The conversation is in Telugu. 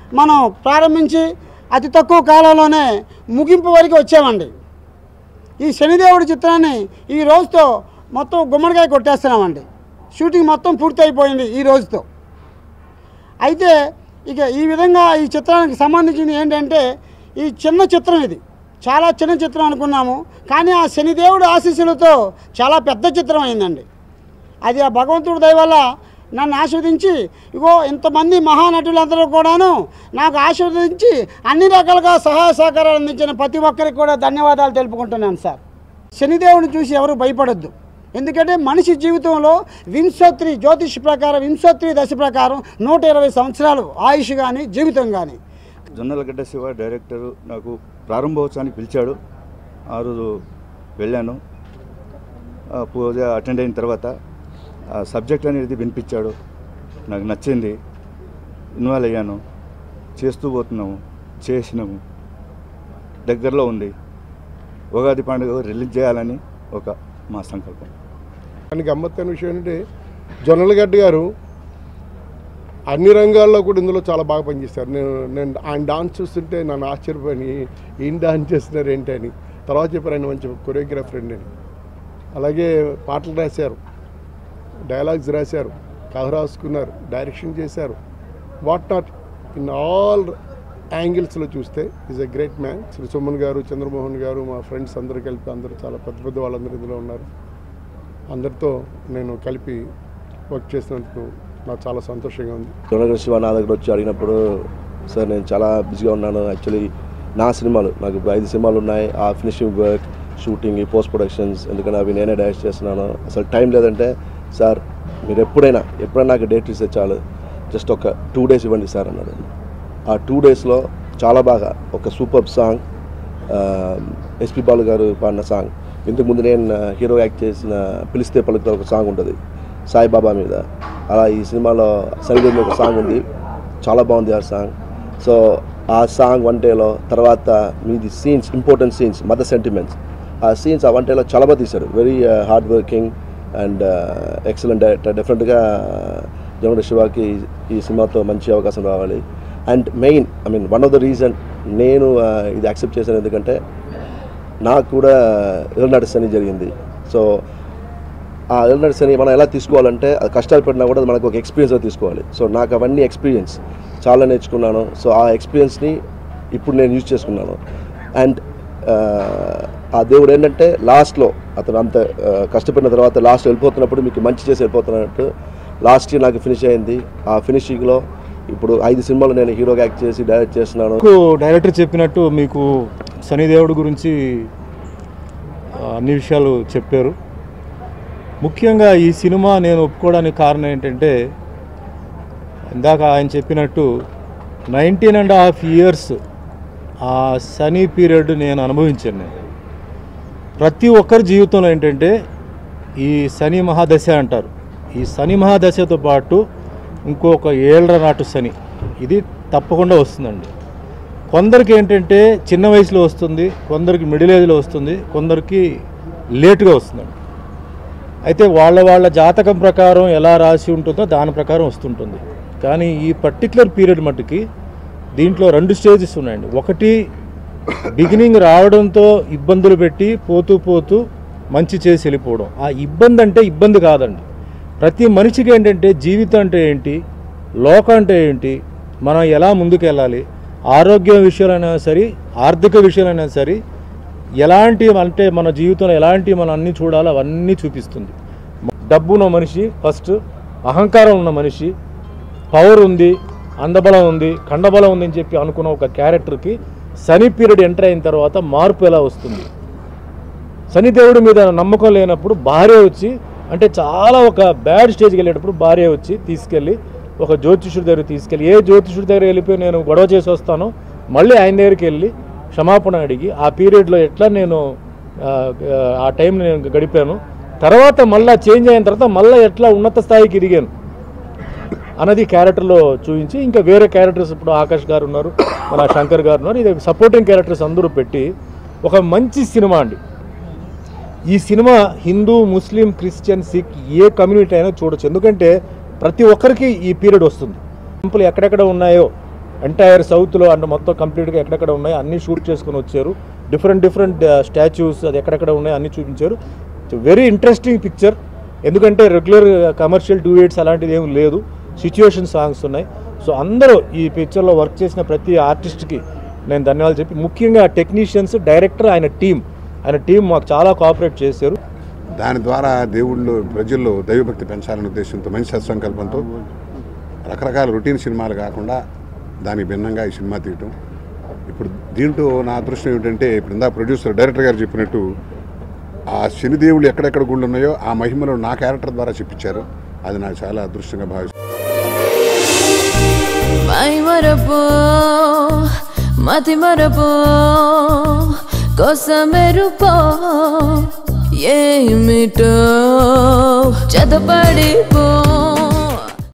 మనం ప్రారంభించి అతి తక్కువ కాలంలోనే ముగింపు వరకు వచ్చామండి ఈ శనిదేవుడి చిత్రాన్ని ఈ రోజుతో మొత్తం గుమ్మడికాయ కొట్టేస్తున్నామండి షూటింగ్ మొత్తం పూర్తి అయిపోయింది ఈ రోజుతో అయితే ఇక ఈ విధంగా ఈ చిత్రానికి సంబంధించింది ఏంటంటే ఈ చిన్న చిత్రం ఇది చాలా చిన్న చిత్రం అనుకున్నాము కానీ ఆ శనిదేవుడి ఆశీస్సులతో చాలా పెద్ద చిత్రం అయిందండి అది ఆ భగవంతుడి దయ వల్ల నన్ను ఆస్వాదించి ఇగో ఇంతమంది మహానటులందరూ కూడాను నాకు ఆశీర్వదించి అన్ని రకాలుగా సహాయ సహకారాలు అందించిన ప్రతి ఒక్కరికి కూడా ధన్యవాదాలు తెలుపుకుంటున్నాను సార్ శనిదేవుని చూసి ఎవరు భయపడొద్దు ఎందుకంటే మనిషి జీవితంలో వింశోత్రి జ్యోతిష్ ప్రకారం వింశోత్రి దశ ప్రకారం నూట ఇరవై సంవత్సరాలు ఆయుష్ కానీ జీవితం కానీ జొన్నలగడ్డ శివ డైరెక్టరు నాకు ప్రారంభోత్సవానికి పిలిచాడు ఆ రోజు వెళ్ళాను ఆ పూజ అటెండ్ అయిన తర్వాత ఆ సబ్జెక్ట్ అనేది వినిపించాడు నాకు నచ్చింది ఇన్వాల్వ్ అయ్యాను చేస్తూ పోతున్నాము చేసినాము దగ్గరలో ఉంది ఉగాది పండుగ రిలీజ్ చేయాలని ఒక మా సంకల్పం కానీ గమ్మత్తైన విషయం ఏంటంటే జొన్నలగడ్డ గారు అన్ని రంగాల్లో కూడా ఇందులో చాలా బాగా పనిచేస్తారు నేను నేను ఆయన డాన్స్ చూస్తుంటే నన్ను ఆశ్చర్యపోయి ఏం డాన్స్ చేస్తున్నారు ఏంటి అని తర్వాత చెప్పారు ఆయన మంచి కొరియోగ్రాఫర్ అండి అని అలాగే పాటలు రాశారు డైలాగ్స్ రాశారు కథ రాసుకున్నారు డైరెక్షన్ చేశారు వాట్ నాట్ ఇన్ ఆల్ యాంగిల్స్లో చూస్తే is a great man Shri Suman garu Chandramohan గారు మా ఫ్రెండ్స్ అందరూ కలిపి అందరూ చాలా పెద్ద పెద్ద వాళ్ళందరూ ఇందులో ఉన్నారు అందరితో నేను కలిపి వర్క్ చేసినందుకు నాకు చాలా సంతోషంగా ఉంది జొన్నగడ్డ శివ నా దగ్గర వచ్చి అడిగినప్పుడు సార్ నేను చాలా బిజీగా ఉన్నాను యాక్చువల్లీ నా సినిమాలు నాకు ఇప్పుడు ఐదు సినిమాలు ఉన్నాయి ఆ finishing work shooting post productions ఎందుకంటే అవి నేనే డైరెక్ట్ చేస్తున్నాను అసలు టైం లేదంటే సార్ మీరు ఎప్పుడైనా ఎప్పుడైనా నాకు డేట్ ఇస్తే చాలు జస్ట్ ఒక టూ డేస్ ఇవ్వండి సార్ అన్నాడు ఆ టూ డేస్లో చాలా బాగా ఒక సూపర్ సాంగ్ ఎస్పి బాలు గారు పాడిన సాంగ్ ఇంతకుముందు నేను హీరో యాక్ట్ చేసిన పిలిస్తే పలుకుతా ఒక సాంగ్ ఉంటుంది సాయిబాబా మీద అలా ఈ సినిమాలో సరిగ్గా ఒక సాంగ్ ఉంది చాలా బాగుంది ఆ సాంగ్ సో ఆ సాంగ్ వన్ డేలో తర్వాత మీది scenes important scenes mother sentiments ఆ సీన్స్ ఆ వన్ డేలో చాలా బాగా తీశారు very hard working and excellent director డెఫినెట్గా జగన్ శివాకి ఈ సినిమాతో మంచి అవకాశం రావాలి and main I mean one of the reason నేను uh, ఇది యాక్సెప్ట్ చేశాను ఎందుకంటే నాకు కూడా ఎల్నాడు శని జరిగింది సో ఆ ఎల్నాడు శని మనం ఎలా తీసుకోవాలంటే అది కష్టాలు పడినా కూడా అది మనకు ఒక ఎక్స్పీరియన్స్గా తీసుకోవాలి సో నాకు అవన్నీ ఎక్స్పీరియన్స్ చాలా నేర్చుకున్నాను సో ఆ ఎక్స్పీరియన్స్ని ఇప్పుడు నేను యూజ్ చేసుకున్నాను అండ్ ఆ దేవుడు ఏంటంటే లాస్ట్లో అతను అంత ఆ, కష్టపడిన తర్వాత లాస్ట్ వెళ్ళిపోతున్నప్పుడు మీకు మంచి చేసి వెళ్ళిపోతున్నట్టు లాస్ట్ ఇయర్ నాకు ఫినిష్ అయింది ఆ ఫినిషింగ్లో ఇప్పుడు ఐదు సినిమాలు నేను హీరోగా యాక్ట్ చేసి డైరెక్ట్ చేస్తున్నాను మీకు డైరెక్టర్ చెప్పినట్టు మీకు శనిదేవుడి గురించి ఆ, అన్ని విషయాలు చెప్పారు ముఖ్యంగా ఈ సినిమా నేను ఒప్పుకోవడానికి కారణం ఏంటంటే ఇందాక ఆయన చెప్పినట్టు నైన్టీన్ అండ్ హాఫ్ ఇయర్స్ ఆ శని పీరియడ్ నేను అనుభవించాను నేను ప్రతి ఒక్కరి జీవితంలో ఏంటంటే ఈ శని మహాదశ అంటారు ఈ శని మహాదశతో పాటు ఇంకొక ఏళ్ళ నాటు శని ఇది తప్పకుండా వస్తుందండి కొందరికి ఏంటంటే చిన్న వయసులో వస్తుంది కొందరికి మిడిల్ ఏజ్లో వస్తుంది కొందరికి లేటుగా వస్తుందండి అయితే వాళ్ళ వాళ్ళ జాతకం ప్రకారం ఎలా రాసి ఉంటుందో దాని ప్రకారం వస్తుంటుంది కానీ ఈ పర్టికులర్ పీరియడ్ మట్టుకి దీంట్లో రెండు స్టేజెస్ ఉన్నాయండి ఒకటి బిగినింగ్ రావడంతో ఇబ్బందులు పెట్టి పోతూ పోతూ మంచి చేసి వెళ్ళిపోవడం ఆ ఇబ్బంది అంటే ఇబ్బంది కాదండి ప్రతి మనిషికి ఏంటంటే జీవితం అంటే ఏంటి లోకం అంటే ఏంటి మనం ఎలా ముందుకు వెళ్ళాలి ఆరోగ్య విషయాలైనా సరే ఆర్థిక విషయాలైనా సరే ఎలాంటి అంటే మన జీవితంలో ఎలాంటి మనం అన్ని చూడాలో అవన్నీ చూపిస్తుంది డబ్బు ఉన్న మనిషి ఫస్ట్ అహంకారం ఉన్న మనిషి పవర్ ఉంది అందబలం ఉంది కండబలం ఉంది అని చెప్పి అనుకున్న ఒక క్యారెక్టర్కి శని పీరియడ్ ఎంటర్ అయిన తర్వాత మార్పు ఎలా వస్తుంది శనిదేవుడి మీద నమ్మకం లేనప్పుడు భార్య వచ్చి అంటే చాలా ఒక బ్యాడ్ స్టేజ్కి వెళ్ళేటప్పుడు భార్య వచ్చి తీసుకెళ్ళి ఒక జ్యోతిషుడి దగ్గర తీసుకెళ్ళి ఏ జ్యోతిషుడి దగ్గర వెళ్ళిపోయి నేను గొడవ చేసి వస్తానో మళ్ళీ ఆయన దగ్గరికి వెళ్ళి క్షమాపణ అడిగి ఆ పీరియడ్లో ఎట్లా నేను ఆ, ఆ టైం నేను గడిపాను తర్వాత మళ్ళీ చేంజ్ అయిన తర్వాత మళ్ళీ ఎట్లా ఉన్నత స్థాయికి ఎదిగాను అన్నది క్యారెక్టర్లో చూపించి ఇంకా వేరే క్యారెక్టర్స్ ఇప్పుడు ఆకాష్ గారు ఉన్నారు మన శంకర్ గారు ఉన్నారు ఇది సపోర్టింగ్ క్యారెక్టర్స్ అందరూ పెట్టి ఒక మంచి సినిమా అండి ఈ సినిమా హిందూ ముస్లిం క్రిస్టియన్ సిక్ ఏ కమ్యూనిటీ అయినా చూడొచ్చు ఎందుకంటే ప్రతి ఒక్కరికి ఈ పీరియడ్ వస్తుంది టెంపుల్ ఎక్కడెక్కడ ఉన్నాయో ఎంటైర్ సౌత్లో అంటే మొత్తం కంప్లీట్గా ఎక్కడెక్కడ ఉన్నాయి అన్నీ షూట్ చేసుకొని వచ్చారు డిఫరెంట్ డిఫరెంట్ స్టాచ్యూస్ అది ఎక్కడెక్కడ ఉన్నాయి అన్నీ చూపించారు వెరీ ఇంట్రెస్టింగ్ పిక్చర్ ఎందుకంటే రెగ్యులర్ కమర్షియల్ డూయేట్స్ అలాంటిది ఏం లేదు సిచ్యువేషన్ సాంగ్స్ ఉన్నాయి సో అందరూ ఈ పిక్చర్లో వర్క్ చేసిన ప్రతి ఆర్టిస్ట్కి నేను ధన్యవాదాలు చెప్పి ముఖ్యంగా టెక్నీషియన్స్ డైరెక్టర్ ఆయన టీం ఆయన టీం మాకు చాలా కోఆపరేట్ చేశారు దాని ద్వారా దేవుళ్ళు ప్రజల్లో దైవభక్తి పెంచాలనే ఉద్దేశంతో మంచి సత్సంకల్పంతో రకరకాల రొటీన్ సినిమాలు కాకుండా దానికి భిన్నంగా ఈ సినిమా తీయటం ఇప్పుడు దీంట్లో నా అదృష్టం ఏమిటంటే ఇప్పుడు ఇందా ప్రొడ్యూసర్ డైరెక్టర్ గారు చెప్పినట్టు ఆ శనిదేవుళ్ళు ఎక్కడెక్కడ గుళ్ళు ఉన్నాయో ఆ మహిమను నా క్యారెక్టర్ ద్వారా చెప్పించారు అది నాకు చాలా అదృష్టంగా భావిస్తాను మై మరపు మతి మరపు కొసమెరుపో ఏమిటో చదపడిపో